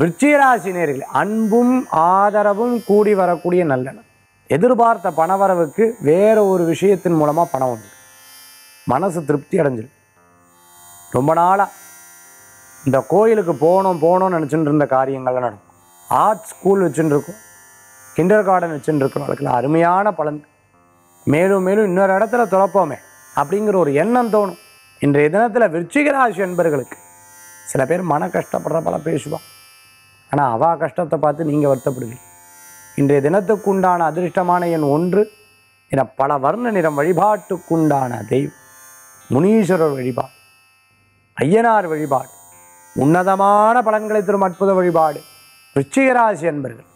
விருச்சிகராசி நேர்களே அன்பும் ஆதரவும் கூடி வரக்கூடிய நல்ல நாள் எதிர்பார்த்த பணவரவுக்கு வேற ஒரு விஷயத்தின் மூலமாக பணம் வந்து மனசு திருப்தி அடைஞ்சிடும் ரொம்ப நாளாக இந்த கோயிலுக்கு போகணும் போகணும்னு நினச்சிட்டு இருந்த காரியங்கள்லாம் நடக்கும் ஆர்ட் ஸ்கூல் வச்சுட்டு இருக்கோம் கிண்டர் கார்டன் வச்சுட்டு இருக்கிறவங்களுக்குலாம் அருமையான பலன் மேலும் மேலும் இன்னொரு இடத்துல துறப்போமே அப்படிங்கிற ஒரு எண்ணம் தோணும் இன்றைய தினத்தில் விருச்சிகராசி என்பர்களுக்கு சில பேர் மன கஷ்டப்படுற பல பேசுவான் ஆனால் அவா கஷ்டத்தை பார்த்து நீங்கள் வருத்தப்படுவீங்க இன்றைய தினத்துக்குண்டான அதிர்ஷ்டமான எண் ஒன்று என பல வர்ண நிறம் வழிபாட்டுக்குண்டான தெய்வம் முனீஸ்வரர் வழிபாடு ஐயனார் வழிபாடு உன்னதமான பலன்களை தரும் அற்புத வழிபாடு விருச்சிகராசி என்பர்கள்